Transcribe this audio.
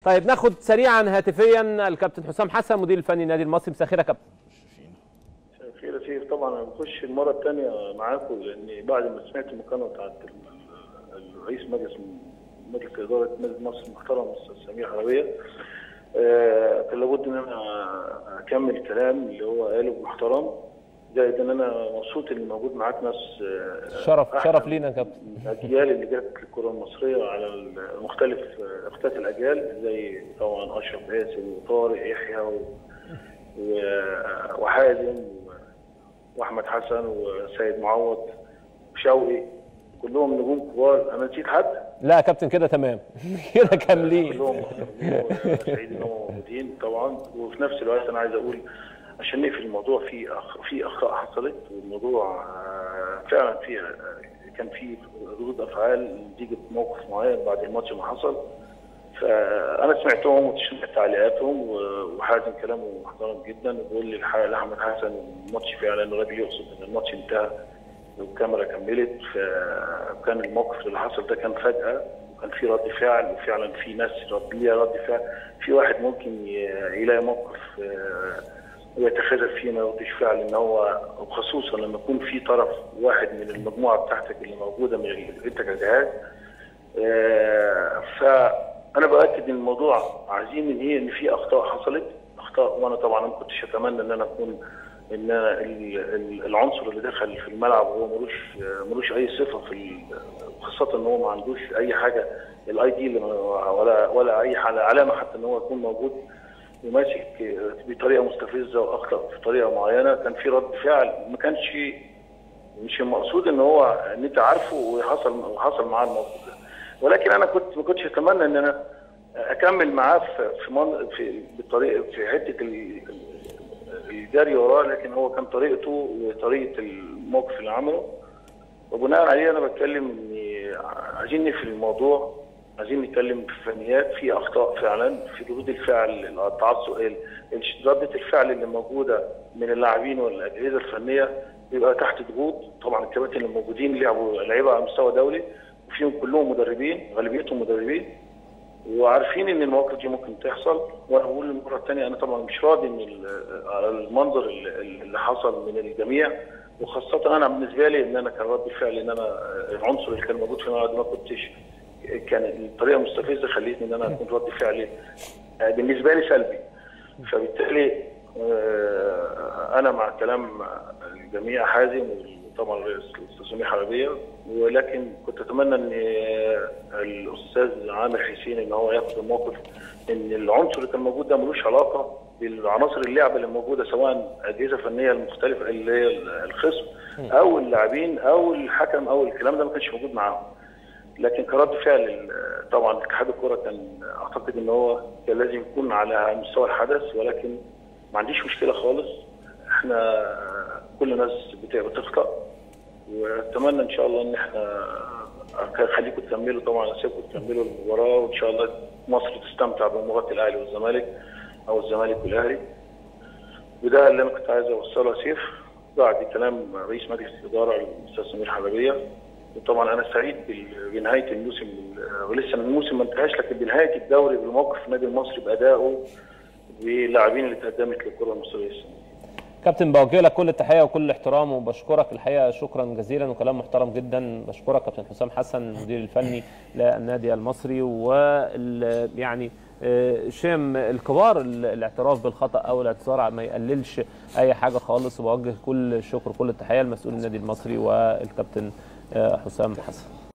طيب ناخد سريعا هاتفيا الكابتن حسام حسن مدير الفني النادي المصري مساء الخير يا كابتن خير يا سيف طبعا انا بخش المره الثانيه معاكم لان بعد ما سمعت المكالمه بتاعت الرئيس مجلس مجلس اداره نادي مصر المحترم الاستاذ سمير حربيه آه كان لابد ان انا اكمل الكلام اللي هو قاله محترم زائد ان انا مبسوط ان موجود معاك ناس آه شرف أحسن شرف لينا يا كابتن الاجيال اللي جت الكره المصريه على المختلف اختلاف الاجيال زي طبعا اشرف باسم وطارق يحيى و... و... وحازم واحمد حسن وسيد معوض وشوقي كلهم نجوم كبار انا نسيت حد لا يا كابتن كده تمام كده كاملين كلهم سعيد ان هم موجودين طبعا وفي نفس الوقت انا عايز اقول عشان نقفل الموضوع في أخ... في اخطاء حصلت والموضوع فعلا في كان في ردود افعال نتيجه موقف معين بعد الماتش ما حصل فانا سمعتهم وسمعت تعليقاتهم وحازم كلامه محترم جدا وبيقول لي لاحمد حسن الماتش فعلا الراجل يقصد ان الماتش انتهى والكاميرا كملت فكان الموقف اللي حصل ده كان فجاه وكان في رد فعل وفعلا في ناس رد ليها رد فعل في واحد ممكن يلاقي موقف ويتخاذل فيه ما يردش فعل ان هو وخصوصا لما يكون في طرف واحد من المجموعه بتاعتك اللي موجوده من انت كجهاز فانا باكد ان الموضوع عايزين ان هي ان في اخطاء حصلت اخطاء وانا طبعا ما كنتش اتمنى ان انا اكون ان العنصر اللي دخل في الملعب هو ملوش ملوش اي صفه في خاصه ان هو ما عندوش اي حاجه الاي دي ولا ولا اي علامه حتى ان هو يكون موجود وماسك بطريقه مستفزه واخطا بطريقه معينه كان في رد فعل ما كانش مش المقصود ان هو ان انت عارفه وحصل وحصل معاه الموقف ده ولكن انا كنت ما كنتش اتمنى ان انا اكمل معاه في في, من في بالطريقه في حته الجري وراه لكن هو كان طريقته وطريقه الموقف اللي عمله وبناء عليه انا بتكلم ان عايزين نقفل الموضوع عايزين نتكلم في فنيات في اخطاء فعلا في ردود الفعل التعصب رده الفعل اللي موجوده من اللاعبين والاجهزه الفنيه بيبقى تحت ضغوط طبعا الكباتن اللي موجودين لعبوا لعيبه على مستوى دولي وفيهم كلهم مدربين غالبيتهم مدربين وعارفين ان المواقف دي ممكن تحصل وانا بقول المره الثانيه انا طبعا مش راضي من على المنظر اللي حصل من الجميع وخاصه انا بالنسبه لي ان انا كان رد فعل ان انا العنصر اللي كان موجود في الملعب ما كنتش كان الطريقه مستفزه خلتني ان انا اكون رد فعلي بالنسبه لي سلبي فبالتالي انا مع كلام الجميع حازم وطبعا الاستاذ سمير حربيه ولكن كنت اتمنى ان الاستاذ عامر حسين ان هو ياخد الموقف ان العنصر اللي كان موجود ده ملوش علاقه بالعناصر اللعبه اللي موجوده سواء اجهزه فنيه المختلفه اللي هي الخصم او اللاعبين او الحكم او الكلام ده ما كانش موجود معاهم لكن كرد فعل طبعا اتحاد الكره كان اعتقد ان هو كان لازم يكون على مستوى الحدث ولكن ما عنديش مشكله خالص احنا كل الناس بتخطا واتمنى ان شاء الله ان احنا خليكم تكملوا طبعا اسيبكم تكملوا المباراه وان شاء الله مصر تستمتع بمباراه الاهلي والزمالك او الزمالك والاهلي وده اللي انا كنت عايز اوصله يا سيف بعد كلام رئيس مجلس الاداره الاستاذ سمير حلبيه وطبعا انا سعيد بنهايه الموسم ولسه الموسم ما انتهاش لكن بنهايه الدوري بموقف النادي المصري بادائه باللاعبين اللي تقدمت للكره المصريه السنه كابتن بوجه لك كل التحيه وكل الاحترام وبشكرك الحقيقه شكرا جزيلا وكلام محترم جدا بشكرك كابتن حسام حسن المدير الفني للنادي المصري وال يعني شام الكبار الاعتراف بالخطا او الاعتذار ما يقللش اي حاجه خالص وبوجه كل الشكر كل التحيه لمسؤول النادي المصري والكابتن حسام حسن